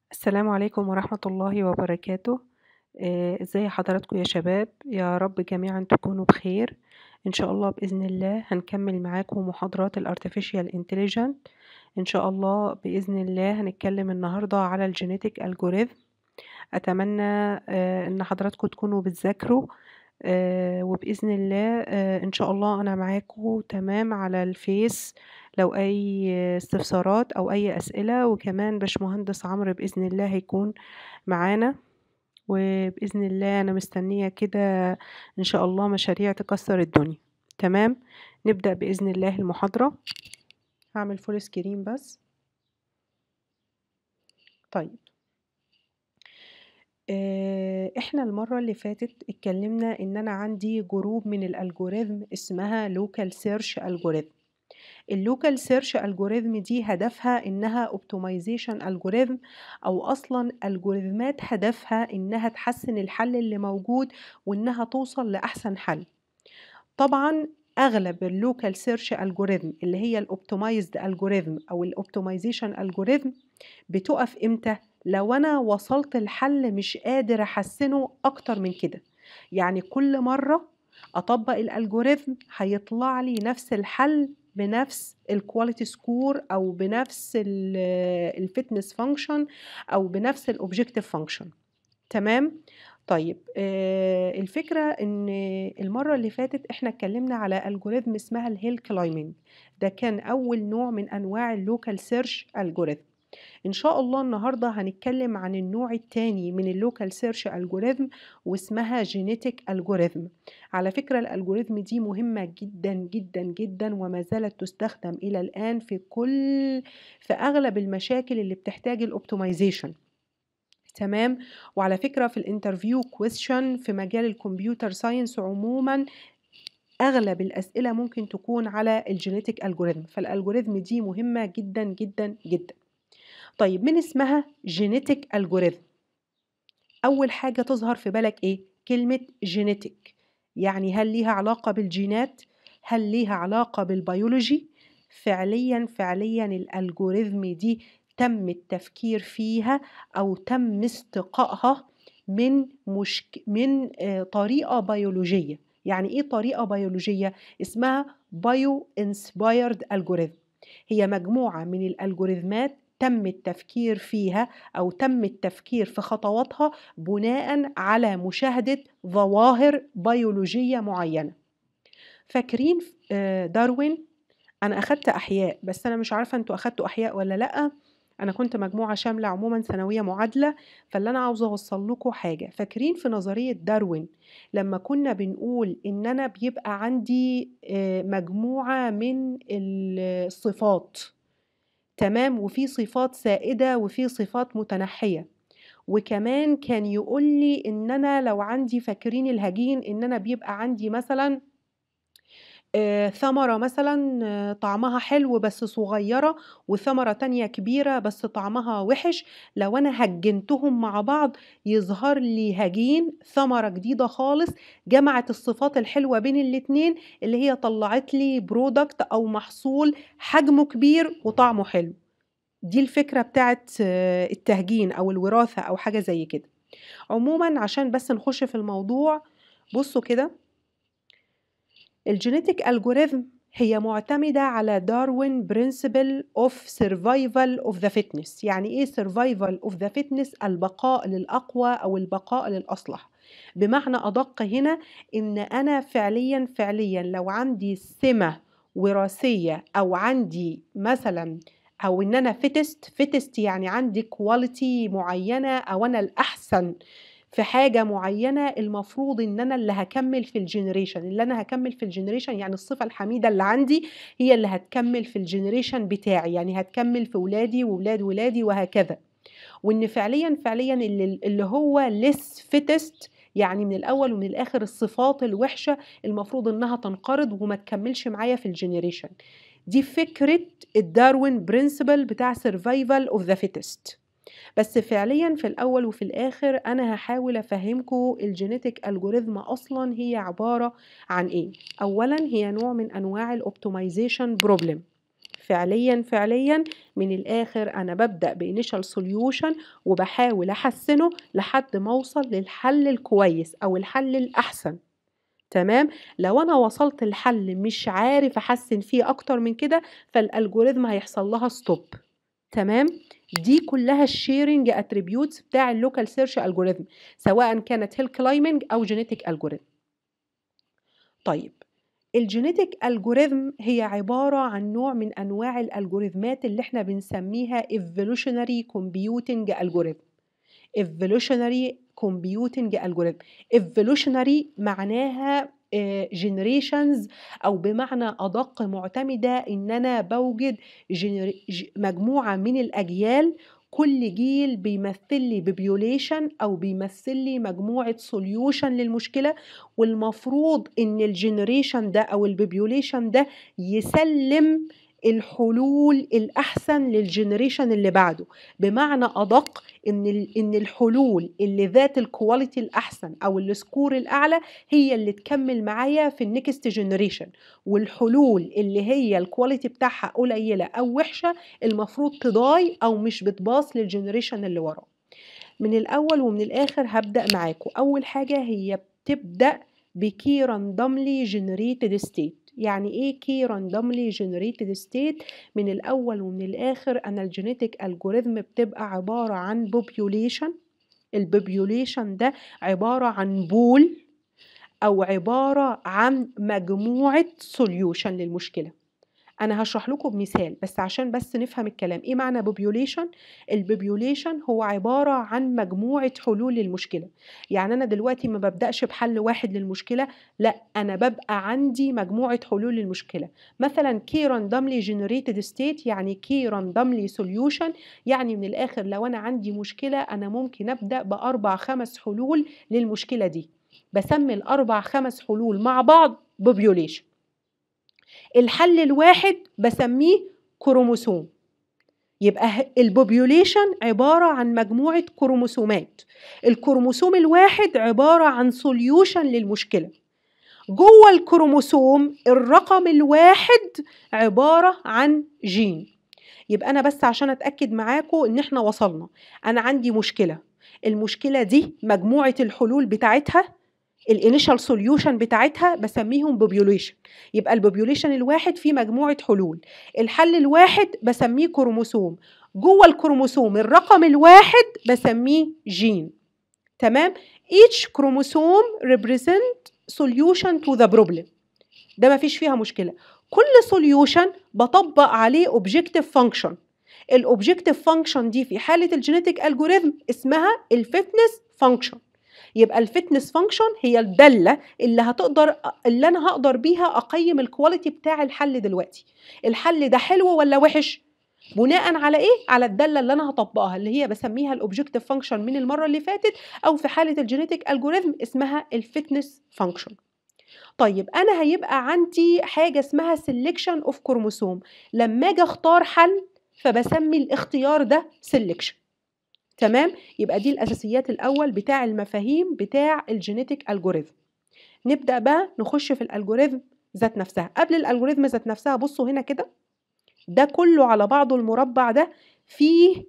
السلام عليكم ورحمة الله وبركاته آه، ازاي حضراتكم يا شباب يا رب جميعا تكونوا بخير ان شاء الله بإذن الله هنكمل معاكم محاضرات ال Artificial Intelligence ان شاء الله بإذن الله هنتكلم النهاردة على الجينيتك الجوريثم اتمنى آه، ان حضراتكم تكونوا بتذاكروا آه، وبإذن الله آه، ان شاء الله انا معاكم تمام على الفيس لو اي استفسارات او اي اسئلة وكمان باشمهندس عمرو بإذن الله هيكون معانا وبإذن الله أنا مستنية كده إن شاء الله مشاريع تكسر الدنيا تمام نبدأ بإذن الله المحاضرة هعمل فول سكرين بس طيب آه، احنا المرة اللي فاتت اتكلمنا ان انا عندي جروب من الالجوريثم اسمها لوكال سيرش الجوريثم اللوكال سيرش الجوريثم دي هدفها انها اوبتمايزيشن الجوريثم او اصلا الجوريثمات هدفها انها تحسن الحل اللي موجود وانها توصل لاحسن حل طبعا اغلب اللوكال سيرش الجوريثم اللي هي الاوبتمايزد الجوريثم او الاوبتمايزيشن الجوريثم بتقف امتى لو انا وصلت الحل مش قادر احسنه اكتر من كده يعني كل مره اطبق الالجوريثم هيطلع لي نفس الحل بنفس الكواليتي سكور او بنفس الفتنس فانكشن او بنفس الاوبجكتيف فانكشن تمام طيب آه الفكرة ان المرة اللي فاتت احنا اتكلمنا على الجوريثم اسمها الهيل كلايمنج ده كان اول نوع من انواع اللوكال سيرش الجوريثم ان شاء الله النهاردة هنتكلم عن النوع التاني من اللوكال سيرش الجوريثم واسمها جينيتك الجوريثم على فكرة الالجوريثم دي مهمة جدا جدا جدا وما زالت تستخدم الى الان في كل في اغلب المشاكل اللي بتحتاج الاوبتمايزيشن تمام وعلى فكرة في الانترفيو كويستشن في مجال الكمبيوتر ساينس عموما اغلب الاسئله ممكن تكون على الجينيتك الجوريثم فالالجوريثم دي مهمه جدا جدا جدا طيب من اسمها جينيتك الجوريثم اول حاجه تظهر في بالك ايه كلمه جينيتك يعني هل ليها علاقه بالجينات هل ليها علاقه بالبيولوجي فعليا فعليا الالجوريثم دي تم التفكير فيها او تم استقائها من مشك... من آه طريقه بيولوجيه يعني ايه طريقه بيولوجيه اسمها بايو انسبايرد الجوريثم هي مجموعه من الالجوريثمات تم التفكير فيها او تم التفكير في خطواتها بناء على مشاهده ظواهر بيولوجيه معينه فاكرين داروين انا اخدت احياء بس انا مش عارفه انتوا اخدتوا احياء ولا لا انا كنت مجموعه شامله عموما ثانويه معادله فاللي انا عاوزه اوصل لكم حاجه فاكرين في نظريه داروين لما كنا بنقول ان انا بيبقى عندي مجموعه من الصفات تمام وفي صفات سائده وفي صفات متنحيه وكمان كان يقول لي ان انا لو عندي فاكرين الهجين ان انا بيبقى عندي مثلا آه ثمرة مثلا آه طعمها حلو بس صغيرة وثمرة تانية كبيرة بس طعمها وحش لو أنا هجنتهم مع بعض يظهر لي هجين ثمرة جديدة خالص جمعت الصفات الحلوة بين الاتنين اللي هي طلعت لي برودكت أو محصول حجمه كبير وطعمه حلو دي الفكرة بتاعت آه التهجين أو الوراثة أو حاجة زي كده عموما عشان بس نخش في الموضوع بصوا كده الجينيتك الجوريثم هي معتمدة على داروين برنسبل اوف سرفايفل اوف ذا فيتنس يعني ايه سرفايفل اوف ذا فيتنس البقاء للأقوى أو البقاء للأصلح بمعنى أدق هنا إن أنا فعليا فعليا لو عندي سمة وراثية أو عندي مثلا أو إن أنا فيتست فيتست يعني عندي كواليتي معينة أو أنا الأحسن في حاجة معينة المفروض ان انا اللي هكمل في الجنريشن اللي انا هكمل في الجنريشن يعني الصفة الحميدة اللي عندي هي اللي هتكمل في الجنريشن بتاعي يعني هتكمل في ولادي وولاد ولادي وهكذا وان فعليا فعليا اللي, اللي هو less fittest يعني من الاول ومن الاخر الصفات الوحشة المفروض انها تنقرض وما تكملش معايا في الجنريشن دي فكرة الداروين برنسبل بتاع survival of the fittest بس فعليا في الاول وفي الاخر انا هحاول افهمكم الجينيتك الجوريثم اصلا هي عباره عن ايه اولا هي نوع من انواع الاوبتمايزيشن بروبلم فعليا فعليا من الآخر أنا ببدأ بإنيشال سوليوشن وبحاول أحسنه لحد ما أوصل للحل الكويس أو الحل الأحسن تمام لو أنا وصلت الحل مش عارف أحسن فيه أكتر من كده فالألجوريزم هيحصل لها ستوب تمام دي كلها الشيرنج اتريبيوتس بتاع اللوكال سيرش الجوريزم سواء كانت هيل كلايمنج او جينيتك الجوريزم طيب الجينيتك الجوريزم هي عبارة عن نوع من أنواع الألجوريزمات اللي احنا بنسميها evolutionary computing algorithm evolutionary computing algorithm evolutionary معناها جنريشنز او بمعنى ادق معتمده ان انا بوجد مجموعه من الاجيال كل جيل بيمثل لي ببيوليشن او بيمثل لي مجموعه سوليوشن للمشكله والمفروض ان الجنريشن ده او البيبيوليشن ده يسلم الحلول الاحسن للجنريشن اللي بعده بمعنى ادق ان ان الحلول اللي ذات الكواليتي الاحسن او السكور الاعلى هي اللي تكمل معايا في النكست جنريشن والحلول اللي هي الكواليتي بتاعها قليله او وحشه المفروض تضاي او مش بتباص للجنريشن اللي وراه من الاول ومن الاخر هبدا معاكم اول حاجه هي بتبدا بكي راندوملي جنريتد ستيت يعني ايه كي راندوملي جنريتد ستيت من الاول ومن الاخر انا الجينيتك الجوريزم بتبقى عباره عن بوبيوليشن البوبيوليشن ده عباره عن بول او عباره عن مجموعه سوليوشن للمشكله انا هشرح لكم بمثال بس عشان بس نفهم الكلام ايه معنى بوبيوليشن البوبيوليشن هو عباره عن مجموعه حلول للمشكله يعني انا دلوقتي ما ببداش بحل واحد للمشكله لا انا ببقى عندي مجموعه حلول للمشكله مثلا كي راندوملي جنريتد ستيت يعني كي راندوملي سوليوشن يعني من الاخر لو انا عندي مشكله انا ممكن ابدا باربع خمس حلول للمشكله دي بسمي الاربع خمس حلول مع بعض بوبيوليشن الحل الواحد بسميه كروموسوم يبقى البوبيوليشن عبارة عن مجموعة كروموسومات الكروموسوم الواحد عبارة عن سوليوشن للمشكلة جوه الكروموسوم الرقم الواحد عبارة عن جين يبقى أنا بس عشان أتأكد معاكم إن إحنا وصلنا أنا عندي مشكلة المشكلة دي مجموعة الحلول بتاعتها الانيشال سوليوشن بتاعتها بسميهم بوبيوليشن يبقى البوبيوليشن الواحد فيه مجموعه حلول الحل الواحد بسميه كروموسوم جوه الكروموسوم الرقم الواحد بسميه جين تمام each chromosome represent solution to the problem ده مفيش فيها مشكله كل سوليوشن بطبق عليه objective function الاوبجكتيف فانكشن دي في حاله الجينيتك الجوريزم اسمها الفتنس فانكشن يبقى الفتنس فانكشن هي الداله اللي هتقدر اللي انا هقدر بيها اقيم الكواليتي بتاع الحل دلوقتي الحل ده حلو ولا وحش بناء على ايه على الداله اللي انا هطبقها اللي هي بسميها الاوبجكتيف فانكشن من المره اللي فاتت او في حاله الجينيتك الجوريزم اسمها الفتنس فانكشن طيب انا هيبقى عندي حاجه اسمها سيلكشن اوف كروموسوم لما اجي اختار حل فبسمي الاختيار ده سيلكشن تمام يبقى دي الاساسيات الاول بتاع المفاهيم بتاع الجينيتك الجوريزم نبدا بقى نخش في الالجوريزم ذات نفسها قبل الالجوريزم ذات نفسها بصوا هنا كده ده كله على بعضه المربع ده فيه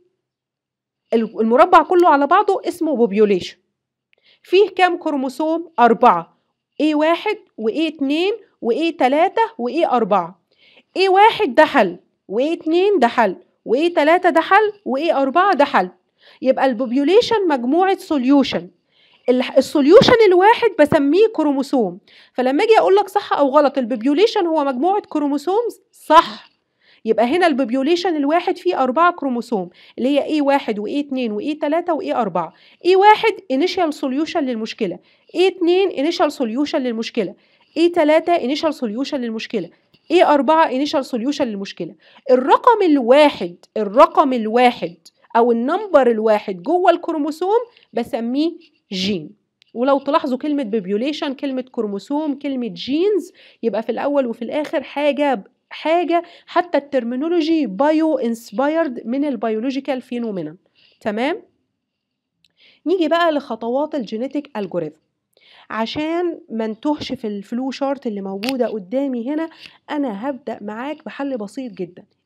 المربع كله على بعضه اسمه بوبيوليشن فيه كام كروموسوم أربعة A واحد و A اتنين و A تلاتة و A أربعة A واحد ده حل و A اتنين ده حل و A تلاتة ده حل و A أربعة ده حل يبقى البوبيوليشن مجموعة سوليوشن السوليوشن الواحد بسميه كروموسوم فلما اجي اقول لك صح او غلط البوبيوليشن هو مجموعة كروموسومز صح يبقى هنا البوبيوليشن الواحد فيه أربعة كروموسوم اللي هي A واحد و A اتنين و A تلاتة و A أربعة A واحد initial solution للمشكلة A اتنين initial solution للمشكلة A تلاتة initial solution للمشكلة A أربعة initial solution للمشكلة الرقم الواحد الرقم الواحد او النمبر الواحد جوه الكروموسوم بسميه جين ولو تلاحظوا كلمة بيبيوليشن كلمة كروموسوم كلمة جينز يبقى في الأول وفي الآخر حاجة حاجة حتى الترمينولوجي بايو انسبايرد من البيولوجيكال فينومينا تمام نيجي بقى لخطوات الجينيتك الجوريزم عشان ما نتوهش في الفلو شارت اللي موجودة قدامي هنا أنا هبدأ معاك بحل بسيط جدا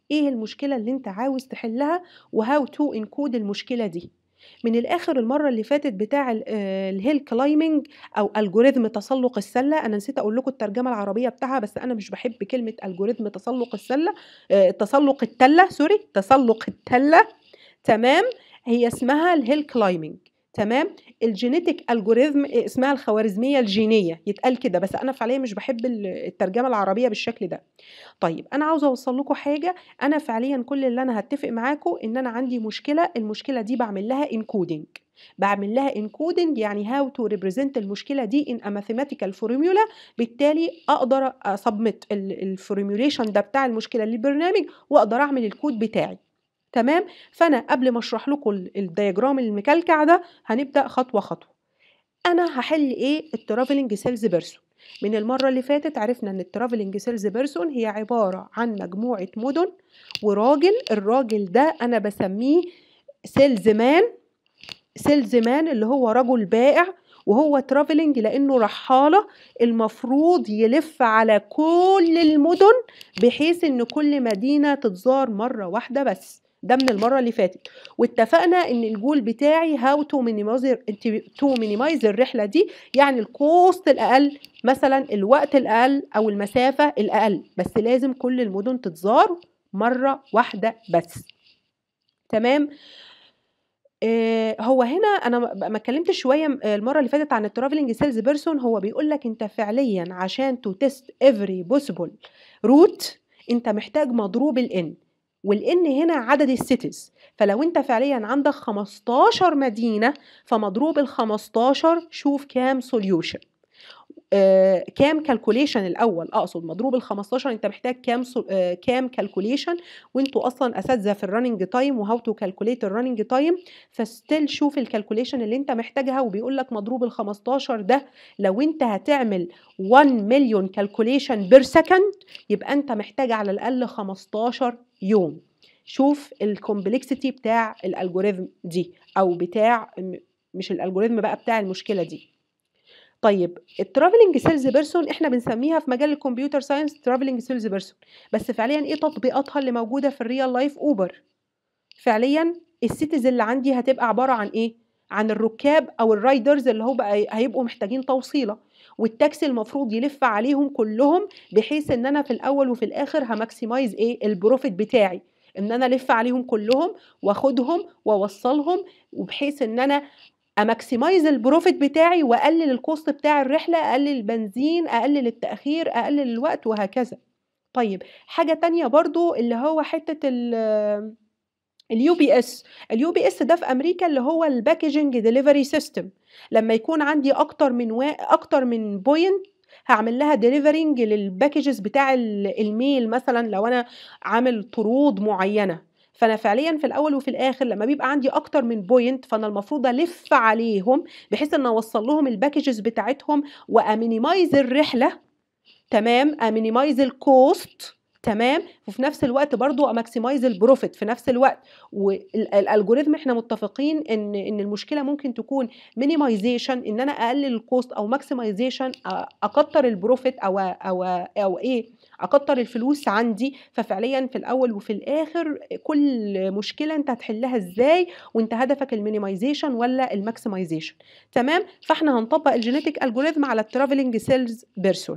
ايه المشكله اللي انت عاوز تحلها وهاو تو انكود المشكله دي من الاخر المره اللي فاتت بتاع ال- آه، الهيل كلايمنج او الجوريزم تسلق السله انا نسيت اقول لكم الترجمه العربيه بتاعها بس انا مش بحب كلمه الجوريزم تسلق السله آه، تسلق التله سوري تسلق التله تمام هي اسمها الهيل كلايمنج تمام الجينيتك الجوريزم اسمها الخوارزميه الجينيه يتقال كده بس انا فعليا مش بحب ال- الترجمه العربيه بالشكل ده طيب انا عاوزه اوصل لكم حاجه انا فعليا كل اللي انا هتفق معاكم ان انا عندي مشكله المشكله دي بعمل لها انكودنج بعمل لها انكودنج يعني هاو تو ريبريزنت المشكله دي ان ا ماثيماتيكال فورمولا بالتالي اقدر اسبمت الفورميوليشن ده بتاع المشكله للبرنامج واقدر اعمل الكود بتاعي تمام فانا قبل ما اشرح لكم ال- الدياجرام المكلكع ده هنبدا خطوه خطوه انا هحل ايه الترافلنج سيلز بيرسون من المره اللي فاتت عرفنا ان الترافلنج سيلز بيرسون هي عباره عن مجموعه مدن وراجل الراجل ده انا بسميه سيلز مان سيلز مان اللي هو رجل بائع وهو ترافلنج لانه رحاله المفروض يلف على كل المدن بحيث ان كل مدينه تتزار مره واحده بس ده من المره اللي فاتت واتفقنا ان الجول بتاعي هاو تو مينيمايز تو مينيمايز الرحله دي يعني الكوست الاقل مثلا الوقت الاقل او المسافه الاقل بس لازم كل المدن تتزار مره واحده بس تمام آه، هو هنا انا ما ما اتكلمتش شويه م- آه، المره اللي فاتت عن الترافلنج سيلز بيرسون هو بيقول لك انت فعليا عشان تو تيست افري بوسيبل روت انت محتاج مضروب الان والان هنا عدد السيتيز فلو انت فعليا عندك 15 مدينه فمضروب ال 15 شوف كام سوليوشن آه، كام كالكوليشن الاول اقصد مضروب ال 15 انت محتاج كام سو- آه، كام كالكوليشن وانتوا اصلا اساتذه في الرننج تايم وهاو تو كالكوليت الرننج تايم فستيل شوف الكالكوليشن اللي انت محتاجها وبيقول لك مضروب ال 15 ده لو انت هتعمل 1 مليون كالكوليشن بير سكند يبقى انت محتاج على الاقل 15 يوم شوف الكومبلكسيتي بتاع الالجوريثم دي او بتاع م- مش الالجوريثم بقى بتاع المشكله دي طيب الترافلنج سيلز بيرسون احنا بنسميها في مجال الكمبيوتر ساينس ترافلنج سيلز بيرسون بس فعليا ايه تطبيقاتها اللي موجوده في الريال لايف اوبر فعليا السيتيز اللي عندي هتبقى عباره عن ايه عن الركاب او الرايدرز اللي هو بقى هيبقوا محتاجين توصيله والتاكسي المفروض يلف عليهم كلهم بحيث ان انا في الاول وفي الاخر هماكسمايز ايه البروفيت بتاعي ان انا الف عليهم كلهم واخدهم واوصلهم وبحيث ان انا اماكسمايز البروفيت بتاعي واقلل الكوست بتاع الرحله اقلل البنزين اقلل التاخير اقلل الوقت وهكذا طيب حاجه تانية برضو اللي هو حته ال اليو بي اس اليو بي اس ده في امريكا اللي هو الباكجنج ديليفري سيستم لما يكون عندي اكتر من وا... اكتر من بوينت هعمل لها ديليفرنج للباكجز بتاع ال- الميل مثلا لو انا عامل طرود معينه فانا فعليا في الاول وفي الاخر لما بيبقى عندي اكتر من بوينت فانا المفروض الف عليهم بحيث ان اوصل لهم الباكجز بتاعتهم وامينيمايز الرحله تمام امينيمايز الكوست تمام وفي نفس الوقت برضو اماكسمايز البروفيت في نفس الوقت والالجوريثم احنا متفقين ان ان المشكله ممكن تكون مينيمايزيشن ان انا اقلل الكوست او ماكسمايزيشن اكتر البروفيت او او او ايه اكتر الفلوس عندي ففعليا في الاول وفي الاخر كل مشكله انت هتحلها ازاي وانت هدفك المينيمايزيشن ولا الماكسمايزيشن تمام فاحنا هنطبق الجينيتك الجوريثم على الترافلنج سيلز بيرسون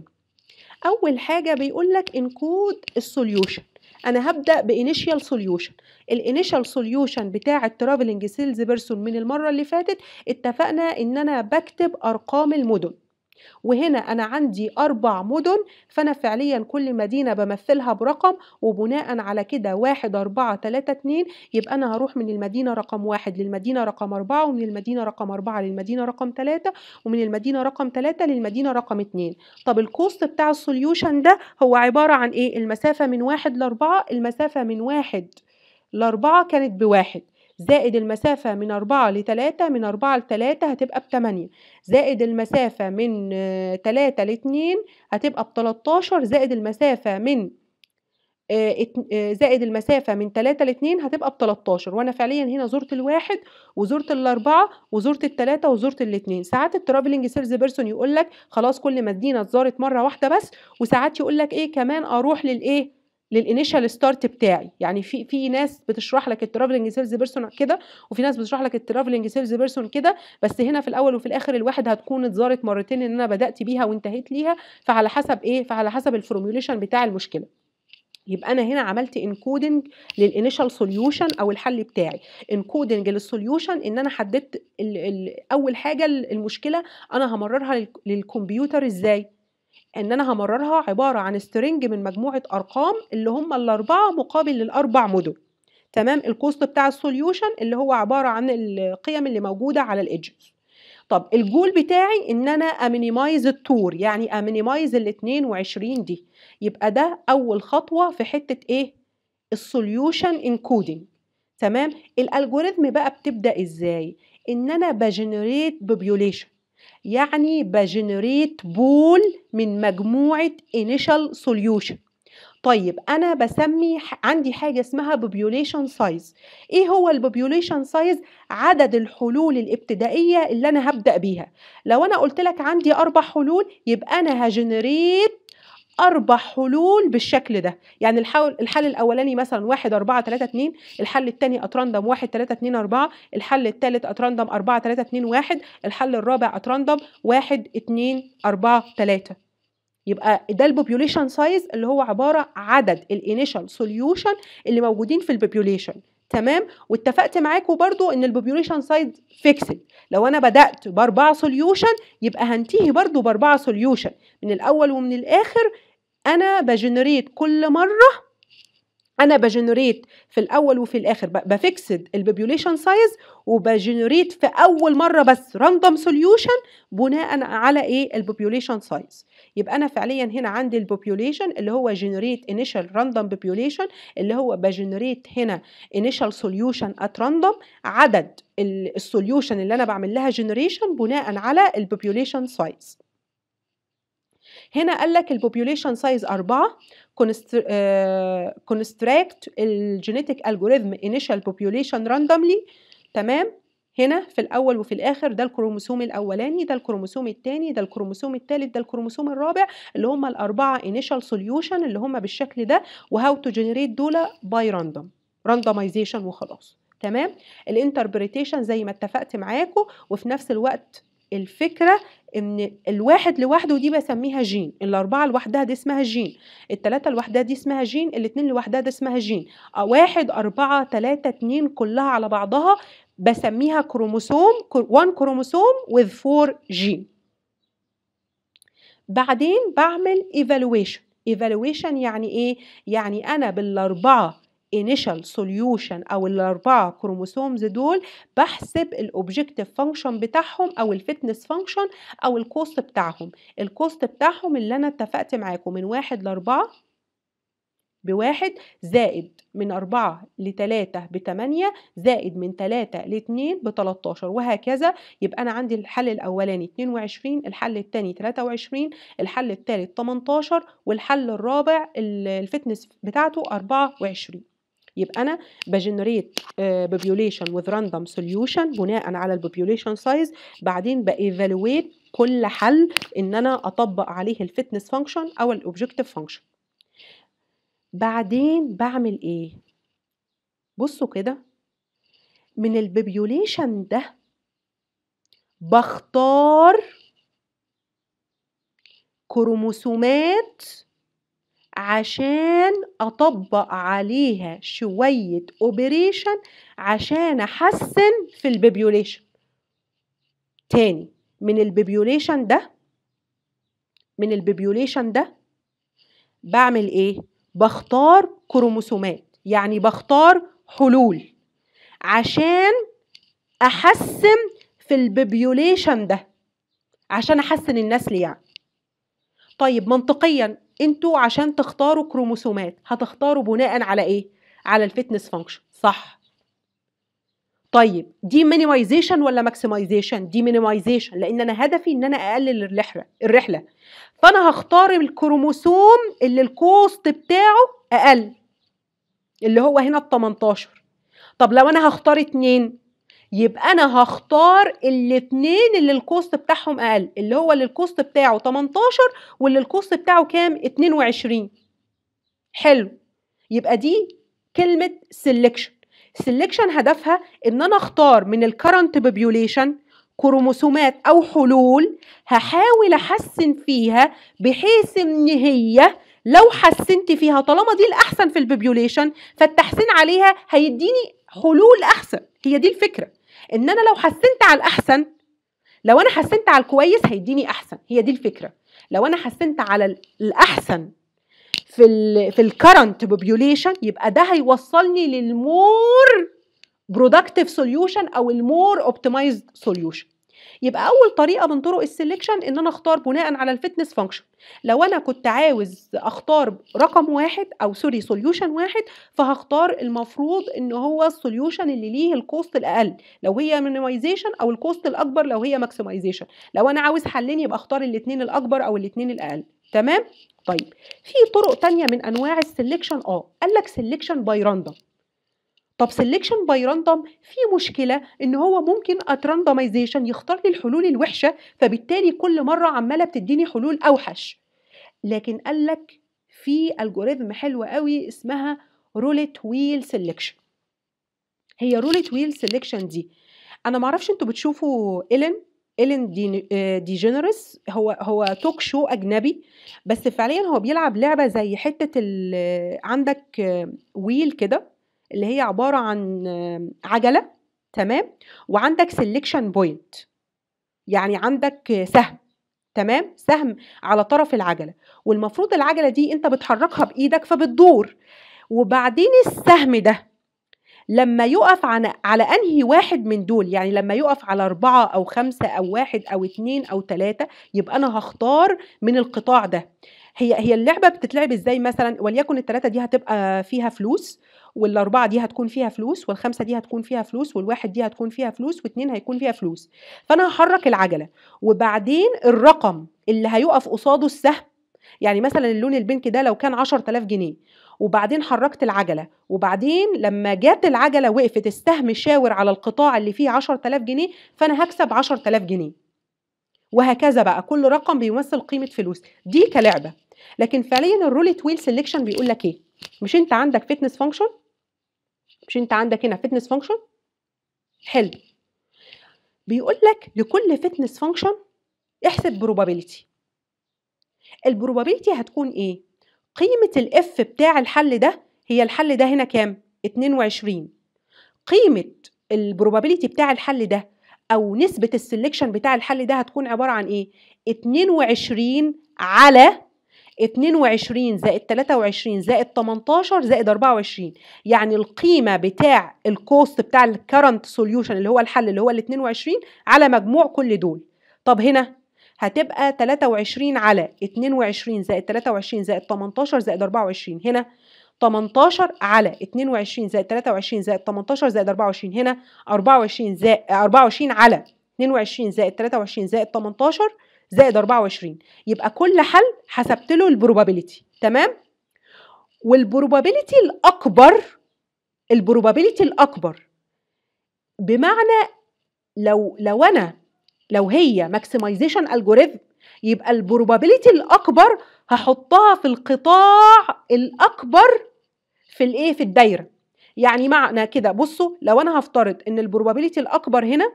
اول حاجه بيقول لك انكود السوليوشن انا هبدا بانيشال سوليوشن الانيشال سوليوشن بتاع الترافلنج سيلز بيرسون من المره اللي فاتت اتفقنا ان انا بكتب ارقام المدن وهنا انا عندي اربع مدن فانا فعليا كل مدينه بمثلها برقم وبناء على كده واحد أربعة تلاتة اتنين يبقى انا هروح من المدينه رقم واحد للمدينه رقم أربعة ومن المدينه رقم أربعة للمدينه رقم تلاتة ومن المدينه رقم تلاتة للمدينه رقم اتنين طب الكوست بتاع السوليوشن ده هو عباره عن ايه المسافه من واحد لأربعة المسافه من واحد لأربعة كانت بواحد زائد المسافة من أربعة لتلاتة من أربعة لتلاتة هتبقى بتمانية زائد المسافة من آه، تلاتة لاتنين هتبقى بتلاتاشر زائد المسافة من آه، ات- آه، زائد المسافة من تلاتة لاتنين هتبقى بتلاتاشر وأنا فعليا هنا زرت الواحد وزرت الأربعة وزرت التلاتة وزرت الاتنين ساعات الترافلنج سيلز بيرسون يقول لك خلاص كل مدينة اتزارت مرة واحدة بس وساعات يقول لك إيه كمان أروح للإيه للانيشال ستارت بتاعي يعني في في ناس بتشرح لك الترافلنج سيلز بيرسون كده وفي ناس بتشرح لك الترافلنج سيلز بيرسون كده بس هنا في الاول وفي الاخر الواحد هتكون اتزارت مرتين ان انا بدات بيها وانتهيت ليها فعلى حسب ايه فعلى حسب الفورميوليشن بتاع المشكله يبقى انا هنا عملت انكودنج للانيشال سوليوشن او الحل بتاعي انكودنج للسوليوشن ان انا حددت ال ال اول حاجه المشكله انا همررها للكمبيوتر ازاي ان انا همررها عباره عن سترنج من مجموعه ارقام اللي هم الاربعه مقابل للاربع مدن تمام الكوست بتاع السوليوشن اللي هو عباره عن القيم اللي موجوده على الايدجز طب الجول بتاعي ان انا امينيمايز التور يعني امينيمايز ال 22 دي يبقى ده اول خطوه في حته ايه السوليوشن انكودنج تمام الالجوريثم بقى بتبدا ازاي ان انا بجنريت بوبيوليشن يعني بجنريت بول من مجموعه انيشال سوليوشن طيب انا بسمي عندي حاجه اسمها population size ايه هو البوبيوليشن سايز عدد الحلول الابتدائيه اللي انا هبدا بيها لو انا قلت لك عندي اربع حلول يبقى انا هجنريت أربع حلول بالشكل ده يعني الحل, الحل الأولاني مثلا واحد أربعة تلاتة اتنين الحل التاني أتراندم واحد تلاتة اتنين أربعة الحل التالت أتراندم أربعة تلاتة اتنين واحد الحل الرابع أتراندم واحد اتنين أربعة تلاتة يبقى ده البوبيوليشن سايز اللي هو عباره عدد الانيشال سوليوشن اللي موجودين في البوبيوليشن تمام واتفقت معاكم برضو ان البوبيوليشن سايز فيكسد لو انا بدات باربعه سوليوشن يبقى هنتهي برضو باربعه سوليوشن من الاول ومن الاخر انا بجنريت كل مره انا بجنريت في الاول وفي الاخر بفكسد البوبيوليشن سايز وبجنريت في اول مره بس راندوم سوليوشن بناء على ايه البوبيوليشن سايز يبقى انا فعليا هنا عندي البوبيوليشن اللي هو جنريت انيشال راندوم بوبيوليشن اللي هو بجنريت هنا انيشال سوليوشن ات راندوم عدد السوليوشن اللي انا بعمل لها جنريشن بناء على البوبيوليشن سايز هنا قال لك البوبيوليشن سايز أربعة كونستراكت الجينيتك الجوريثم انيشال بوبيوليشن راندوملي تمام هنا في الاول وفي الاخر ده الكروموسوم الاولاني ده الكروموسوم الثاني ده الكروموسوم الثالث ده الكروموسوم الرابع اللي هم الاربعه انيشال سوليوشن اللي هم بالشكل ده وهاو تو جنريت دول باي راندوم راندومايزيشن وخلاص تمام الانتربريتيشن زي ما اتفقت معاكم وفي نفس الوقت الفكره ان الواحد لوحده دي بسميها جين الاربعه لوحدها دي اسمها جين الثلاثه لوحدها دي اسمها جين الاثنين لوحدها دي اسمها جين واحد أربعة ثلاثة اتنين كلها على بعضها بسميها كروموسوم 1 كروموسوم with 4 جين بعدين بعمل evaluation evaluation يعني ايه يعني انا بالاربعه initial solution او الاربعه كروموسومز دول بحسب الاوبجكتيف فانكشن بتاعهم او الفتنس فانكشن او الكوست بتاعهم الكوست بتاعهم اللي انا اتفقت معاكم من واحد لاربعه بواحد زائد من أربعة لتلاتة بتمانية زائد من تلاتة لاتنين بتلاتاشر وهكذا يبقى أنا عندي الحل الأولاني اتنين وعشرين الحل التاني تلاتة وعشرين الحل التالت تمنتاشر والحل الرابع الفتنس بتاعته أربعة وعشرين يبقى انا بجنريت بوبيوليشن وذ راندوم سوليوشن بناء على البوبيوليشن سايز بعدين بايفالويت كل حل ان انا اطبق عليه الفتنس فانكشن او الاوبجكتيف فانكشن بعدين بعمل ايه بصوا كده من البيبيوليشن ده بختار كروموسومات عشان اطبق عليها شويه اوبريشن عشان احسن في البيبيوليشن تاني من البيبيوليشن ده من البيبيوليشن ده بعمل ايه بختار كروموسومات يعني بختار حلول عشان احسن في البيبيوليشن ده عشان احسن النسل يعني طيب منطقيا انتوا عشان تختاروا كروموسومات هتختاروا بناء على ايه على الفتنس فانكشن صح طيب دي مينيمايزيشن ولا ماكسمايزيشن دي مينيمايزيشن لان انا هدفي ان انا اقلل الرحله الرحله فانا هختار الكروموسوم اللي الكوست بتاعه اقل اللي هو هنا ال 18 طب لو انا هختار اتنين يبقى انا هختار الاتنين اللي الكوست بتاعهم اقل اللي هو اللي الكوست بتاعه 18 واللي الكوست بتاعه كام 22 حلو يبقى دي كلمه سelection سelection هدفها ان انا اختار من الكرنت population كروموسومات او حلول هحاول احسن فيها بحيث ان هي لو حسنت فيها طالما دي الاحسن في البوبيوليشن فالتحسين عليها هيديني حلول احسن هي دي الفكره ان انا لو حسنت على الاحسن لو انا حسنت على الكويس هيديني احسن هي دي الفكره لو انا حسنت على الاحسن في ال في الكرنت بوبيوليشن يبقى ده هيوصلني للمور برودكتيف سوليوشن او المور اوبتمايزد سوليوشن يبقى اول طريقه من طرق السلكشن ان انا اختار بناء على الفتنس فانكشن لو انا كنت عاوز اختار رقم واحد او سوري سوليوشن واحد فهختار المفروض ان هو السوليوشن اللي ليه الكوست الاقل لو هي مينيمايزيشن او الكوست الاكبر لو هي ماكسمايزيشن لو انا عاوز حلين يبقى اختار الاثنين الاكبر او الاثنين الاقل تمام طيب في طرق تانية من انواع السلكشن اه قال لك سلكشن باي راندوم طب سelection باي راندوم في مشكله ان هو ممكن اتراندمايزيشن يختار لي الحلول الوحشه فبالتالي كل مره عماله بتديني حلول اوحش لكن قال لك في الجوريزم حلوه قوي اسمها رولت ويل سelection هي رولت ويل سelection دي انا معرفش انتوا بتشوفوا إيلين إيلين دي ديجينيرس هو هو توك شو اجنبي بس فعليا هو بيلعب لعبه زي حته عندك ويل كده اللي هي عباره عن عجله تمام وعندك سelection بوينت يعني عندك سهم تمام سهم على طرف العجله والمفروض العجله دي انت بتحركها بايدك فبتدور وبعدين السهم ده لما يقف على على انهي واحد من دول يعني لما يقف على أربعة أو خمسة أو واحد أو اتنين أو تلاتة يبقى أنا هختار من القطاع ده هي هي اللعبة بتتلعب ازاي مثلا وليكن التلاتة دي هتبقى فيها فلوس والأربعة دي هتكون فيها فلوس والخمسة دي هتكون فيها فلوس والواحد دي هتكون فيها فلوس واتنين هيكون فيها فلوس فأنا هحرك العجلة وبعدين الرقم اللي هيقف قصاده السهم يعني مثلا اللون البنك ده لو كان 10000 جنيه وبعدين حركت العجله وبعدين لما جت العجله وقفت السهم شاور على القطاع اللي فيه 10000 جنيه فانا هكسب 10000 جنيه وهكذا بقى كل رقم بيمثل قيمه فلوس دي كلعبه لكن فعليا الرولت ويل سيلكشن بيقول لك ايه مش انت عندك فتنس فانكشن مش انت عندك هنا فتنس فانكشن حلو بيقول لك لكل فتنس فانكشن احسب بروبابيلتي البروبابيلتي هتكون ايه قيمة الاف بتاع الحل ده هي الحل ده هنا كام 22 قيمة البروبابيلتي بتاع الحل ده او نسبة السلكشن بتاع الحل ده هتكون عبارة عن ايه 22 على 22 زائد 23 زائد 18 زائد 24 يعني القيمه بتاع الكوست بتاع الكرنت سوليوشن اللي هو الحل اللي هو ال 22 على مجموع كل دول طب هنا هتبقى 23 على 22 زائد 23 زائد 18 زائد 24 هنا 18 على 22 زائد 23 زائد 18 زائد 24 هنا 24 زائد 24 على 22 زائد 23 زائد 18 زائد 24 يبقى كل حل حسبت له البروبابيلتي تمام والبروبابيلتي الاكبر البروبابيلتي الاكبر بمعنى لو لو انا لو هي ماكسمايزيشن الجوريثم يبقى البروبابيلتي الاكبر هحطها في القطاع الاكبر في الايه في الدايره يعني معنى كده بصوا لو انا هفترض ان البروبابيلتي الاكبر هنا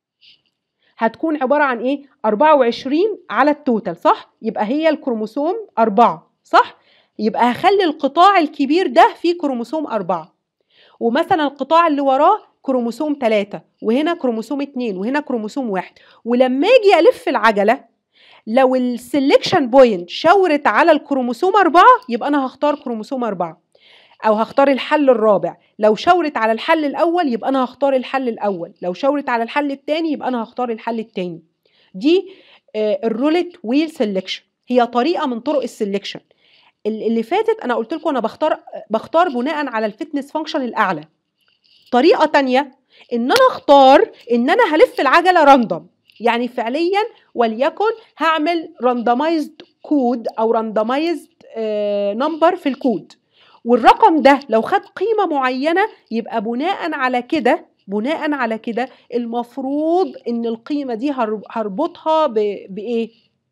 هتكون عبارة عن إيه؟ 24 على التوتال صح؟ يبقى هي الكروموسوم أربعة صح؟ يبقى هخلي القطاع الكبير ده فيه كروموسوم أربعة ومثلا القطاع اللي وراه كروموسوم ثلاثة وهنا كروموسوم اتنين وهنا كروموسوم واحد ولما اجي الف العجلة لو السلكشن بوينت شاورت على الكروموسوم أربعة يبقى أنا هختار كروموسوم أربعة او هختار الحل الرابع لو شاورت على الحل الاول يبقى انا هختار الحل الاول لو شاورت على الحل الثاني يبقى انا هختار الحل الثاني دي الرولت ويل سيلكشن هي طريقه من طرق السلكشن اللي فاتت انا قلت لكم انا بختار بختار بناء على الفتنس فانكشن الاعلى طريقه تانية ان انا اختار ان انا هلف العجله راندوم يعني فعليا وليكن هعمل راندمايزد كود او راندمايزد نمبر في الكود والرقم ده لو خد قيمة معينة يبقى بناء على كده بناء على كده المفروض ان القيمة دي هربطها بإيه؟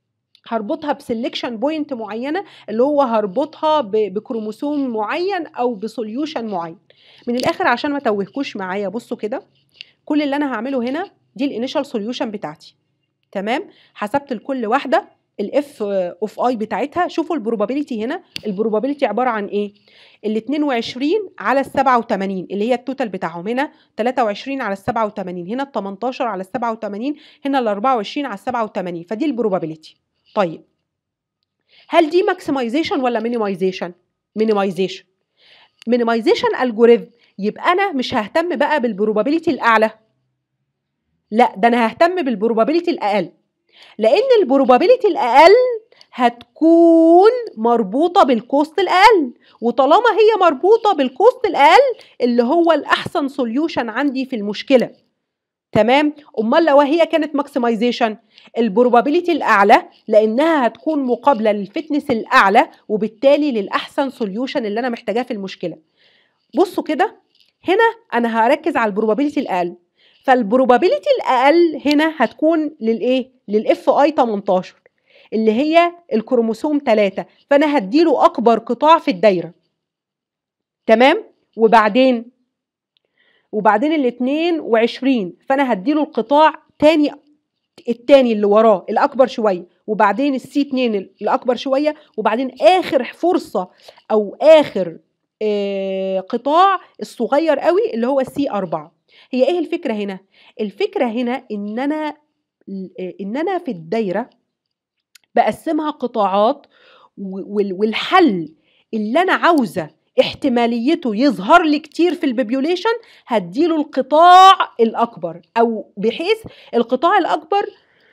هربطها بسلكشن بوينت معينه اللي هو هربطها بكروموسوم معين او بسوليوشن معين من الاخر عشان ما توهكوش معايا بصوا كده كل اللي انا هعمله هنا دي الانيشال سوليوشن بتاعتي تمام حسبت لكل واحده الاف اوف اي بتاعتها شوفوا البروبابيلتي هنا البروبابيلتي عباره عن ايه ال 22 على ال 87 اللي هي التوتال بتاعهم هنا 23 على ال 87 هنا ال 18 على ال 87 هنا ال 24 على ال 87 فدي البروبابيلتي طيب هل دي ماكسمايزيشن ولا مينيمايزيشن مينيمايزيشن مينيمايزيشن الجوريزم يبقى انا مش ههتم بقى بالبروبابيلتي الاعلى لا ده انا ههتم بالبروبابيلتي الاقل لان البروبابيلتي الاقل هتكون مربوطه بالكوست الاقل وطالما هي مربوطه بالكوست الاقل اللي هو الاحسن سوليوشن عندي في المشكله تمام امال لو هي كانت ماكسمايزيشن البروبابيلتي الاعلى لانها هتكون مقابله للفتنس الاعلى وبالتالي للاحسن سوليوشن اللي انا محتاجاه في المشكله بصوا كده هنا انا هركز على البروبابيلتي الاقل فالبروبابيلتي الاقل هنا هتكون للايه للاف اي 18 اللي هي الكروموسوم 3 فانا هديله اكبر قطاع في الدايره تمام وبعدين وبعدين ال 22 فانا هديله القطاع تاني التاني اللي وراه الاكبر شويه وبعدين السي 2 الاكبر شويه وبعدين اخر فرصه او اخر آه قطاع الصغير قوي اللي هو السي 4 هي ايه الفكره هنا الفكره هنا ان انا ان انا في الدايره بقسمها قطاعات والحل اللي انا عاوزه احتماليته يظهر لي كتير في البيبيوليشن هديله القطاع الاكبر او بحيث القطاع الاكبر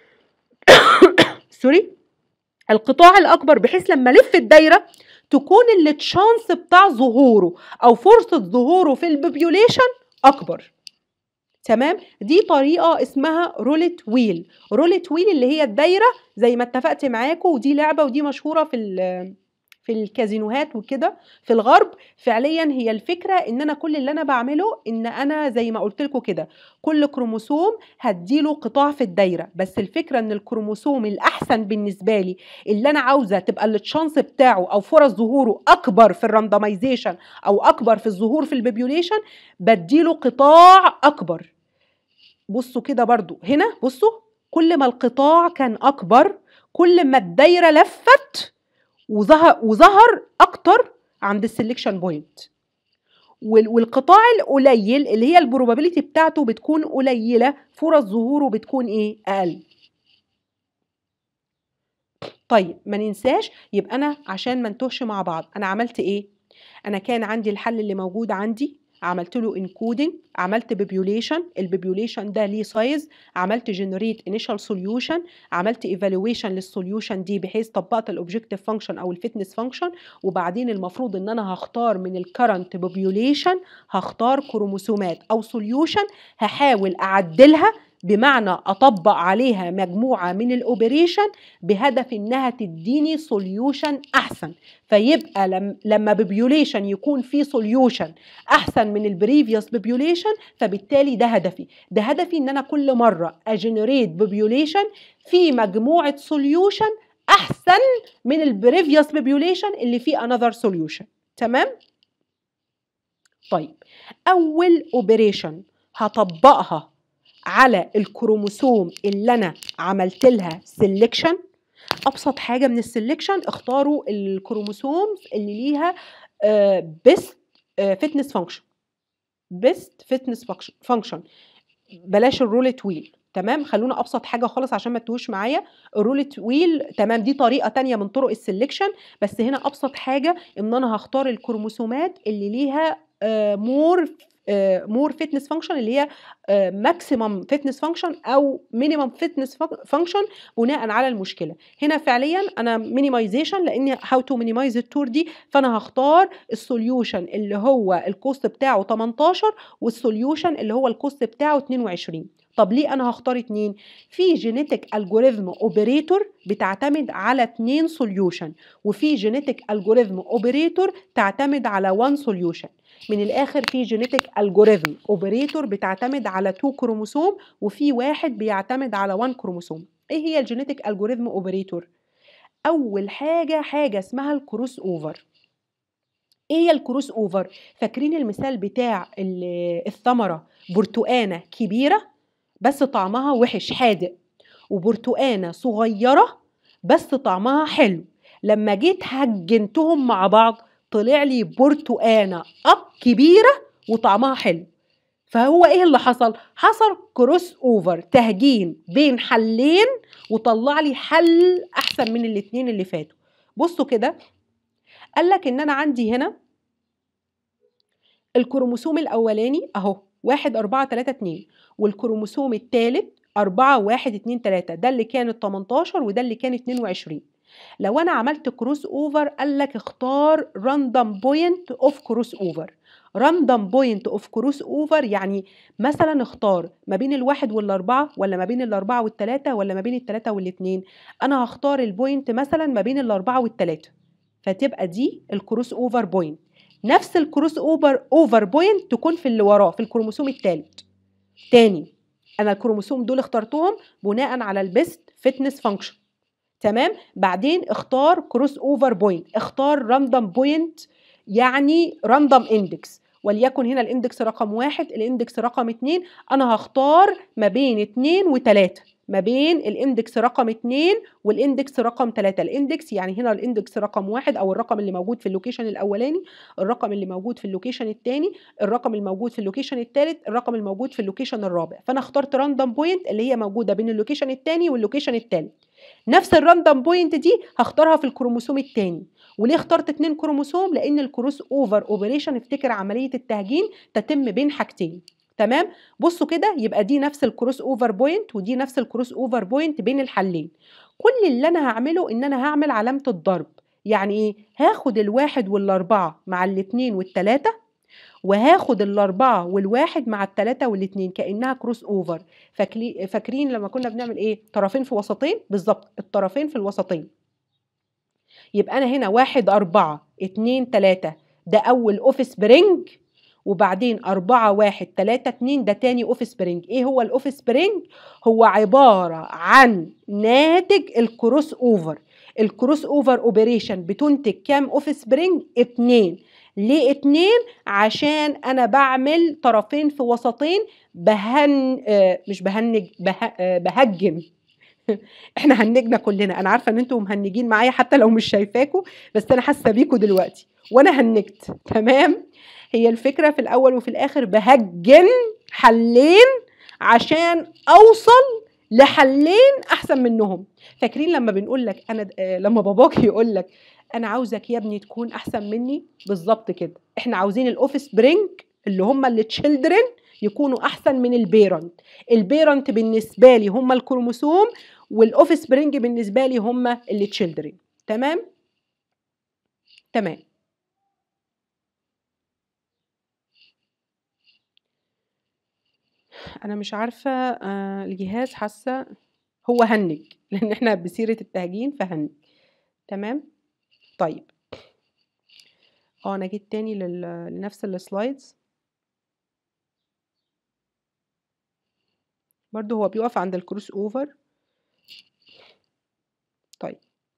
سوري القطاع الاكبر بحيث لما الف الدايره تكون التشانس بتاع ظهوره او فرصه ظهوره في البيبيوليشن اكبر تمام دي طريقه اسمها رولت ويل رولت ويل اللي هي الدايره زي ما اتفقت معاكم ودي لعبه ودي مشهوره في في الكازينوهات وكده في الغرب فعليا هي الفكره ان انا كل اللي انا بعمله ان انا زي ما قلت لكم كده كل كروموسوم هديله قطاع في الدايره بس الفكره ان الكروموسوم الاحسن بالنسبه لي اللي انا عاوزه تبقى التشانس بتاعه او فرص ظهوره اكبر في الراندمايزيشن او اكبر في الظهور في البيبيوليشن بديله قطاع اكبر بصوا كده برضو هنا بصوا كل ما القطاع كان اكبر كل ما الدايره لفت وظهر وظهر اكتر عند السلكشن بوينت والقطاع القليل اللي هي البروبابيلتي بتاعته بتكون قليله فرص ظهوره بتكون ايه اقل طيب ما ننساش يبقى انا عشان ما نتوهش مع بعض انا عملت ايه انا كان عندي الحل اللي موجود عندي عملت له انكودنج عملت بيبيوليشن البيبيوليشن ده ليه سايز عملت جنريت انيشال سوليوشن عملت ايفالويشن للسوليوشن دي بحيث طبقت الاوبجكتيف فانكشن او الفتنس فانكشن وبعدين المفروض ان انا هختار من الكرنت بيبيوليشن هختار كروموسومات او سوليوشن هحاول اعدلها بمعنى اطبق عليها مجموعه من الاوبريشن بهدف انها تديني سوليوشن احسن فيبقى لما بيبيوليشن يكون في سوليوشن احسن من البريفيوس بيبيوليشن فبالتالي ده هدفي ده هدفي ان انا كل مره اجنريت بيبيوليشن في مجموعه سوليوشن احسن من البريفيوس بيبيوليشن اللي فيه انذر سوليوشن تمام طيب اول اوبريشن هطبقها على الكروموسوم اللي انا عملت لها سيلكشن ابسط حاجه من السيلكشن اختاروا الكروموسومز اللي ليها بيست فتنس فانكشن بيست فتنس فانكشن بلاش الرولت ويل تمام خلونا ابسط حاجه خالص عشان ما تتوهش معايا الرولت ويل تمام دي طريقه تانية من طرق السلكشن بس هنا ابسط حاجه ان انا هختار الكروموسومات اللي ليها مور مور فيتنس فانكشن اللي هي ماكسيمم فيتنس فانكشن او مينيمم فيتنس فانكشن بناء على المشكله هنا فعليا انا مينيمايزيشن لان هاو تو مينيمايز التور دي فانا هختار السوليوشن اللي هو الكوست بتاعه 18 والسوليوشن اللي هو الكوست بتاعه 22 طب ليه انا هختار اتنين في جينيتك الجوريزم اوبريتور بتعتمد على اتنين سوليوشن وفي جينيتك الجوريزم اوبريتور تعتمد على وان سوليوشن من الاخر في جينيتك الجوريزم اوبريتور بتعتمد على 2 كروموسوم وفي واحد بيعتمد على 1 كروموسوم ايه هي الجينيتك الجوريزم اوبريتور اول حاجه حاجه اسمها الكروس اوفر ايه هي الكروس اوفر فاكرين المثال بتاع ال- الثمره برتقانه كبيره بس طعمها وحش حادق وبرتقانه صغيره بس طعمها حلو لما جيت هجنتهم مع بعض طلع لي برتقانه اب كبيره وطعمها حلو فهو ايه اللي حصل حصل كروس اوفر تهجين بين حلين وطلع لي حل احسن من الاتنين اللي فاتوا بصوا كده قال لك ان انا عندي هنا الكروموسوم الاولاني اهو واحد أربعة تلاتة اتنين والكروموسوم التالت أربعة واحد اتنين تلاتة ده اللي كان ال 18 وده اللي كان 22 لو انا عملت كروس اوفر قال لك اختار راندوم بوينت اوف كروس اوفر راندوم بوينت اوف كروس اوفر يعني مثلا اختار ما بين الواحد والاربعه ولا ما بين الاربعه والتلاته ولا ما بين التلاته والاتنين انا هختار البوينت مثلا ما بين الاربعه والتلاته فتبقى دي الكروس اوفر بوينت نفس الكروس اوفر اوفر بوينت تكون في اللي وراه في الكروموسوم الثالث تاني انا الكروموسوم دول اخترتهم بناء على البيست فيتنس فانكشن تمام بعدين اختار كروس اوفر بوينت اختار راندوم بوينت يعني راندوم اندكس وليكن هنا الاندكس رقم واحد الاندكس رقم اتنين انا هختار ما بين اتنين وتلاته ما بين الاندكس رقم اتنين والاندكس رقم تلاته الاندكس يعني هنا الاندكس رقم واحد او الرقم اللي موجود في اللوكيشن الاولاني الرقم اللي موجود في اللوكيشن الثاني الرقم الموجود في اللوكيشن الثالث الرقم الموجود في اللوكيشن الرابع فانا اخترت راندوم بوينت اللي هي موجوده بين اللوكيشن الثاني واللوكيشن الثالث نفس الراندوم بوينت دي هختارها في الكروموسوم الثاني وليه اخترت اتنين كروموسوم لان الكروس اوفر اوبريشن افتكر عمليه التهجين تتم بين حاجتين تمام بصوا كده يبقى دي نفس الكروس اوفر بوينت ودي نفس الكروس اوفر بوينت بين الحلين كل اللي انا هعمله ان انا هعمل علامه الضرب يعني ايه هاخد الواحد والاربعه مع الاتنين والتلاته وهاخد الاربعه والواحد مع التلاته والاتنين كانها كروس اوفر فاكلي- فاكرين لما كنا بنعمل ايه طرفين في وسطين بالظبط الطرفين في الوسطين يبقى انا هنا واحد اربعة اتنين تلاتة ده اول اوف سبرينج وبعدين أربعة واحد تلاتة اتنين ده تاني اوف سبرينج ايه هو الاوف سبرينج هو عبارة عن ناتج الكروس اوفر الكروس اوفر اوبريشن بتنتج كام اوف سبرينج اتنين ليه اتنين عشان انا بعمل طرفين في وسطين بهن آه مش بهنج به آه بهجن احنا هنجنا كلنا انا عارفه ان انتوا مهنجين معايا حتى لو مش شايفاكوا بس انا حاسه بيكوا دلوقتي وانا هنجت تمام هي الفكره في الاول وفي الاخر بهجن حلين عشان اوصل لحلين احسن منهم فاكرين لما بنقول لك انا آه لما باباك يقول لك انا عاوزك يا ابني تكون احسن مني بالظبط كده احنا عاوزين الاوف سبرينج اللي هم اللي تشيلدرن يكونوا احسن من البيرنت البيرنت بالنسبه لي هم الكروموسوم والاوف سبرينج بالنسبه لي هم اللي تشيلدرن تمام تمام انا مش عارفه آه الجهاز حاسه هو هنج لان احنا بسيره التهجين فهنج تمام طيب اه انا جيت تاني لل- لنفس السلايدز برضو هو بيقف عند الكروس اوفر طيب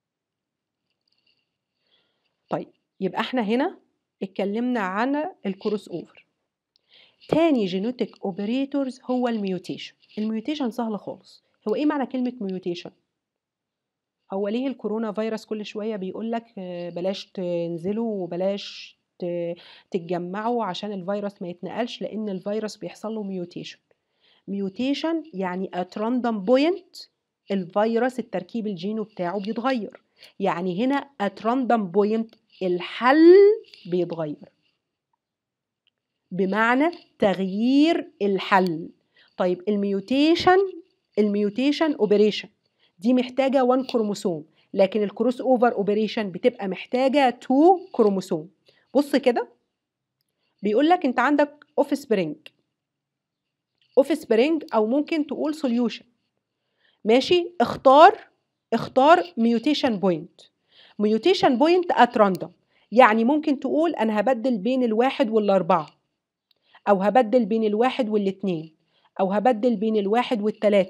طيب يبقى احنا هنا اتكلمنا عن الكروس اوفر تاني جينيتك اوبريتورز هو الميوتيشن الميوتيشن سهل خالص هو ايه معنى كلمه ميوتيشن هو ليه الكورونا فيروس كل شويه بيقول لك بلاش تنزلوا وبلاش ت- تتجمعوا عشان الفيروس ما يتنقلش لان الفيروس بيحصل له ميوتيشن ميوتيشن يعني at random point الفيروس التركيب الجينو بتاعه بيتغير يعني هنا at random point الحل بيتغير بمعنى تغيير الحل طيب الميوتيشن الميوتيشن اوبريشن دي محتاجه 1 كروموسوم لكن الكروس اوفر اوبريشن بتبقى محتاجه 2 كروموسوم بص كده بيقول لك انت عندك اوف سبرينج اوف سبرينج او ممكن تقول سوليوشن ماشي اختار اختار ميوتيشن بوينت ميوتيشن بوينت ات راندوم يعني ممكن تقول انا هبدل بين الواحد والاربعه او هبدل بين الواحد والاتنين او هبدل بين الواحد والتلاته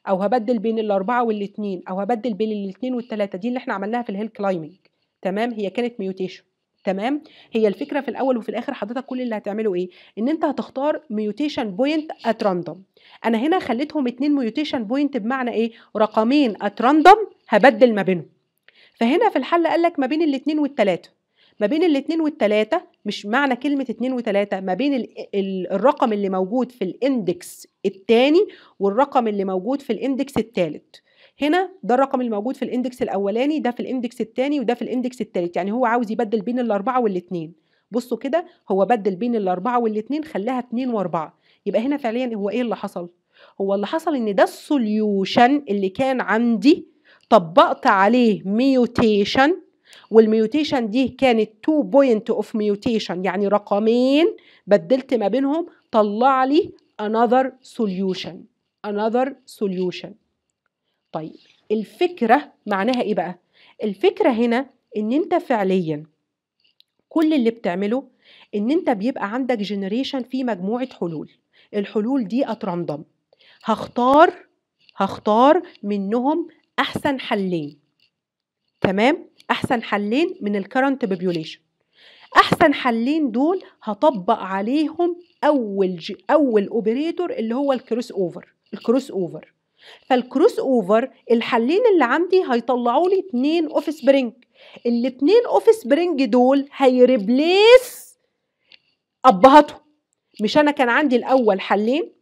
او هبدل بين الاربعه والاثنين او هبدل بين الاثنين والثلاثه دي اللي احنا عملناها في الهيل كلايمنج تمام هي كانت ميوتيشن تمام هي الفكره في الاول وفي الاخر حضرتك كل اللي هتعمله ايه ان انت هتختار ميوتيشن بوينت ات راندوم انا هنا خليتهم اتنين ميوتيشن بوينت بمعنى ايه رقمين ات راندوم هبدل ما بينهم فهنا في الحل قال لك ما بين الاثنين والثلاثه ما بين الاثنين والثلاثه مش معنى كلمه اتنين وثلاثه ما بين ال ال الرقم اللي موجود في الاندكس الثاني والرقم اللي موجود في الاندكس الثالث هنا ده الرقم الموجود في الاندكس الاولاني ده في الاندكس الثاني وده في الاندكس الثالث يعني هو عاوز يبدل بين الاربعه والاثنين بصوا كده هو بدل بين الاربعه والاثنين خلاها اتنين واربعه يبقى هنا فعليا هو ايه اللي حصل هو اللي حصل ان ده السوليوشن اللي كان عندي طبقت عليه ميوتيشن والميوتيشن دي كانت 2 بوينت اوف ميوتيشن يعني رقمين بدلت ما بينهم طلع لي another solution another solution طيب الفكرة معناها ايه بقى الفكرة هنا ان انت فعليا كل اللي بتعمله ان انت بيبقى عندك جنريشن في مجموعة حلول الحلول دي اتراندم هختار هختار منهم احسن حلين تمام احسن حلين من الكرنت بوبيوليشن احسن حلين دول هطبق عليهم اول ج... اول اوبريتور اللي هو الكروس اوفر الكروس اوفر فالكروس اوفر الحلين اللي عندي هيطلعوا لي اتنين اوف سبرينج الاتنين اوف سبرينج دول هيريبليس ابهاتهم مش انا كان عندي الاول حلين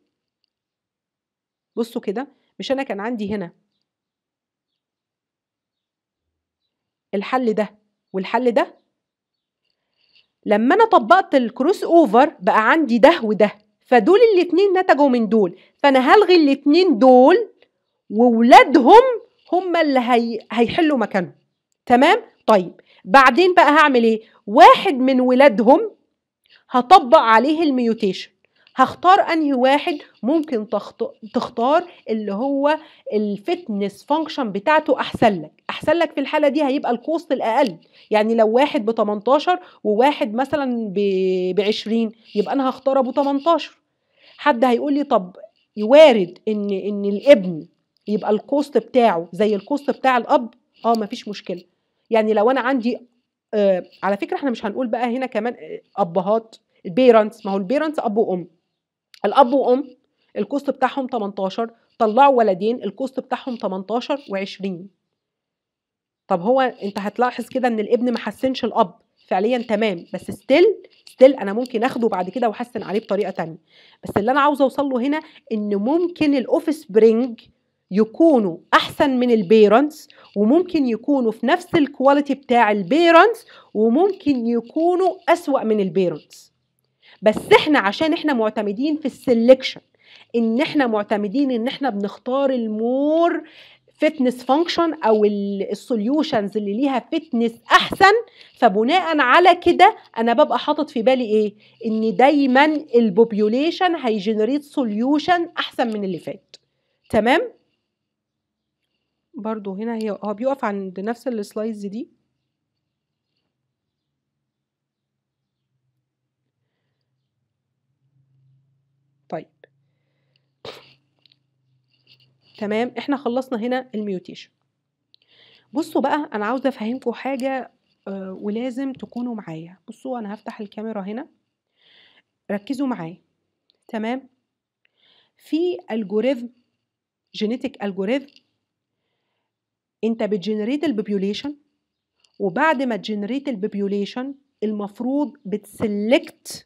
بصوا كده مش انا كان عندي هنا الحل ده والحل ده لما انا طبقت الكروس اوفر بقى عندي ده وده فدول الاتنين نتجوا من دول فانا هلغي الاتنين دول وولادهم هم اللي هي... هيحلوا مكانهم تمام طيب بعدين بقى هعمل ايه واحد من ولادهم هطبق عليه الميوتيشن هختار انهي واحد ممكن تخت... تختار اللي هو الفتنس فانكشن بتاعته احسن لك احسن لك في الحاله دي هيبقى الكوست الاقل يعني لو واحد ب 18 وواحد مثلا ب 20 يبقى انا هختار ابو 18 حد هيقول لي طب يوارد ان ان الابن يبقى الكوست بتاعه زي الكوست بتاع الاب اه مفيش مشكله يعني لو انا عندي آه على فكره احنا مش هنقول بقى هنا كمان ابهات البيرنتس ما هو البيرنتس اب وام الاب وام الكوست بتاعهم 18 طلعوا ولدين الكوست بتاعهم 18 و20 طب هو انت هتلاحظ كده ان الابن ما حسنش الاب فعليا تمام بس ستيل ستيل انا ممكن اخده بعد كده واحسن عليه بطريقه تانية بس اللي انا عاوزه اوصل له هنا ان ممكن الاوف سبرينج يكونوا احسن من البيرنتس وممكن يكونوا في نفس الكواليتي بتاع البيرنتس وممكن يكونوا اسوا من البيرنتس بس احنا عشان احنا معتمدين في السلكشن ان احنا معتمدين ان احنا بنختار المور فتنس فانكشن او السوليوشنز اللي ليها فتنس احسن فبناء على كده انا ببقى حاطط في بالي ايه ان دايما البوبيوليشن هيجنريت سوليوشن احسن من اللي فات تمام برضو هنا هي هو بيقف عند نفس السلايدز دي طيب تمام احنا خلصنا هنا الميوتيشن بصوا بقى انا عاوزه افهمكم حاجه آه ولازم تكونوا معايا بصوا انا هفتح الكاميرا هنا ركزوا معايا تمام في الجوريزم جينيتك الجوريزم انت بتجنريت البوبيوليشن وبعد ما تجنريت البوبيوليشن المفروض بتسلكت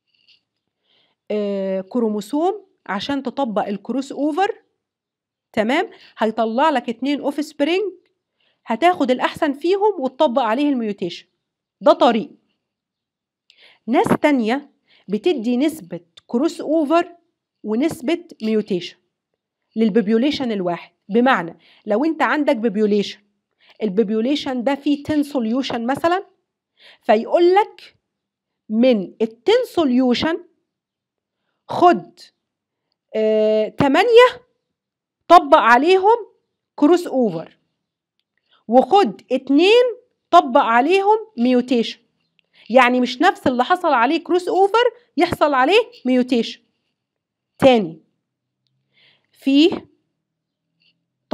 آه كروموسوم عشان تطبق الكروس اوفر تمام هيطلع لك اتنين اوف سبرينج هتاخد الاحسن فيهم وتطبق عليه الميوتيشن ده طريق ناس تانية بتدي نسبة كروس اوفر ونسبة ميوتيشن للبوبيوليشن الواحد بمعنى لو انت عندك بوبيوليشن البوبيوليشن ده فيه 10 سوليوشن مثلا فيقول لك من ال 10 سوليوشن خد آه 8 طبق عليهم كروس اوفر وخد اتنين طبق عليهم ميوتيشن يعني مش نفس اللي حصل عليه كروس اوفر يحصل عليه ميوتيشن تاني فيه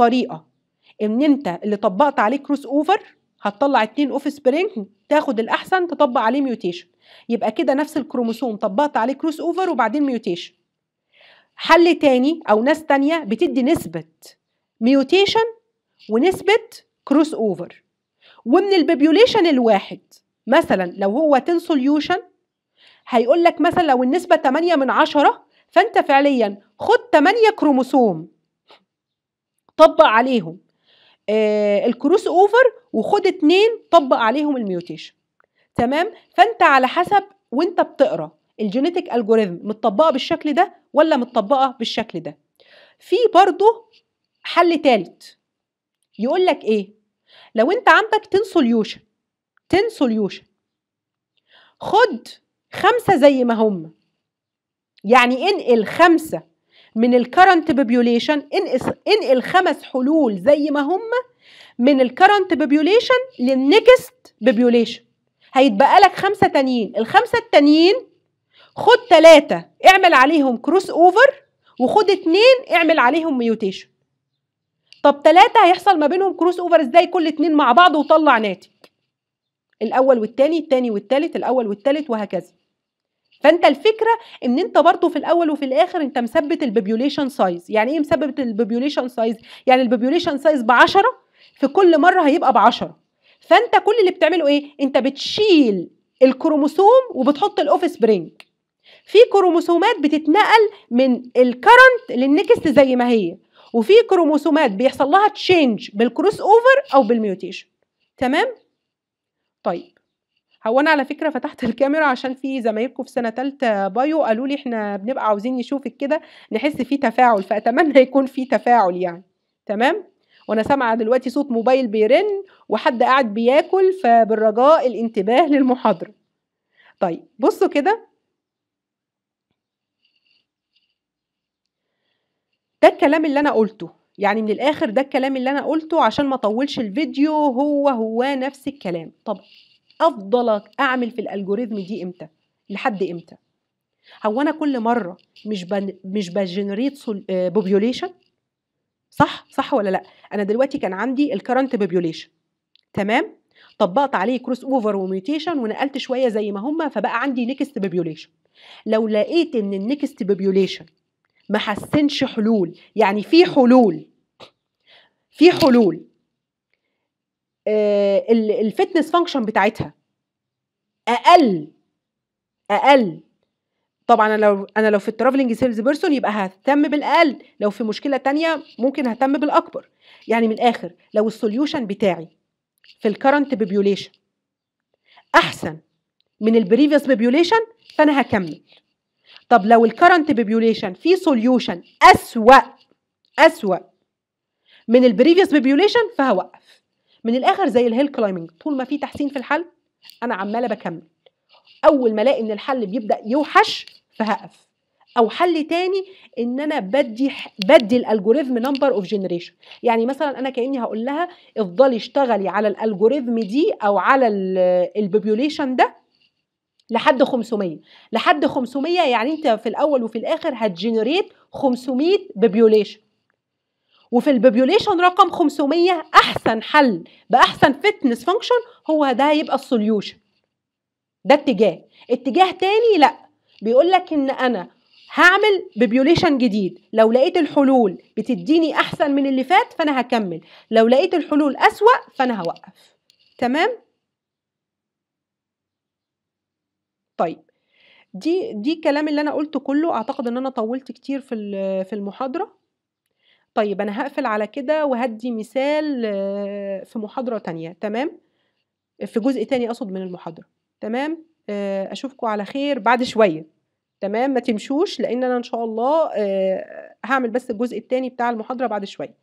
طريقه ان انت اللي طبقت عليه كروس اوفر هتطلع اتنين اوف سبرينج تاخد الاحسن تطبق عليه ميوتيشن يبقى كده نفس الكروموسوم طبقت عليه كروس اوفر وبعدين ميوتيشن حل تاني او ناس تانية بتدي نسبة ميوتيشن ونسبة كروس اوفر ومن البيبيوليشن الواحد مثلا لو هو 10 سوليوشن هيقول لك مثلا لو النسبة 8 من 10 فانت فعليا خد 8 كروموسوم طبق عليهم آه الكروس اوفر وخد اتنين طبق عليهم الميوتيشن تمام فانت على حسب وانت بتقرا الجينيتك الجوريزم متطبقه بالشكل ده ولا متطبقه بالشكل ده في برضه حل تالت يقول لك ايه لو انت عندك 10 سوليوشن 10 سوليوشن خد خمسة زي ما هم يعني انقل خمسة من الكرنت بوبيوليشن انقل خمس حلول زي ما هم من الكرنت بوبيوليشن للنكست بوبيوليشن هيتبقى لك خمسة تانيين الخمسة التانيين خد ثلاثة اعمل عليهم كروس اوفر وخد اتنين اعمل عليهم ميوتيشن طب ثلاثة هيحصل ما بينهم كروس اوفر ازاي كل اتنين مع بعض وطلع ناتج الاول والتاني التاني والتالت الاول والتالت وهكذا فانت الفكره ان انت برضو في الاول وفي الاخر انت مثبت البوبيوليشن سايز يعني ايه مثبت البوبيوليشن سايز يعني البوبيوليشن سايز ب 10 في كل مره هيبقى ب 10 فانت كل اللي بتعمله ايه انت بتشيل الكروموسوم وبتحط الاوف سبرينج في كروموسومات بتتنقل من الكرنت للنكست زي ما هي وفي كروموسومات بيحصل لها تشينج بالكروس اوفر او بالميوتيشن تمام طيب هو انا على فكره فتحت الكاميرا عشان في زمايلكم في سنه ثالثه بايو قالوا لي احنا بنبقى عاوزين نشوفك كده نحس في تفاعل فاتمنى يكون في تفاعل يعني تمام وانا سامعه دلوقتي صوت موبايل بيرن وحد قاعد بياكل فبالرجاء الانتباه للمحاضره طيب بصوا كده ده الكلام اللي انا قلته يعني من الاخر ده الكلام اللي انا قلته عشان ما اطولش الفيديو هو هو نفس الكلام طب افضل اعمل في الالجوريزم دي امتى لحد امتى هو انا كل مره مش بن مش بجنريت بوبيوليشن صح صح ولا لا انا دلوقتي كان عندي الكرنت بوبيوليشن تمام طبقت عليه كروس اوفر وميوتيشن ونقلت شويه زي ما هما فبقى عندي نيكست بوبيوليشن لو لقيت ان النيكست بوبيوليشن ما حسنش حلول يعني في حلول في حلول آه الفتنس فانكشن بتاعتها اقل اقل طبعا انا لو انا لو في الترافلنج سيلز بيرسون يبقى ههتم بالاقل لو في مشكله تانية ممكن ههتم بالاكبر يعني من الاخر لو السوليوشن بتاعي في الكرنت بيبيوليشن احسن من البريفيوس بيبيوليشن فانا هكمل طب لو الكرنت بيبيوليشن فيه سوليوشن اسوا اسوا من البريفيوس بيبيوليشن فهوقف من الاخر زي الهيل كلايمنج طول ما في تحسين في الحل انا عماله بكمل اول ما الاقي ان الحل بيبدا يوحش فهقف او حل تاني ان انا بدي بدي الالجوريزم نمبر اوف جنريشن يعني مثلا انا كاني هقول لها افضلي اشتغلي على الالجوريزم دي او على البوبيوليشن ده لحد 500 لحد 500 يعني انت في الاول وفي الاخر هتجنريت 500 بوبيوليشن وفي البوبيوليشن رقم 500 احسن حل باحسن فتنس فانكشن هو ده هيبقى السوليوشن ده اتجاه اتجاه تاني لا بيقول لك ان انا هعمل بوبيوليشن جديد لو لقيت الحلول بتديني احسن من اللي فات فانا هكمل لو لقيت الحلول اسوا فانا هوقف تمام طيب دي دي الكلام اللي انا قلته كله اعتقد ان انا طولت كتير في في المحاضره طيب انا هقفل على كده وهدي مثال في محاضره تانية تمام في جزء تاني اقصد من المحاضره تمام اشوفكم على خير بعد شويه تمام ما تمشوش لان انا ان شاء الله هعمل بس الجزء التاني بتاع المحاضره بعد شويه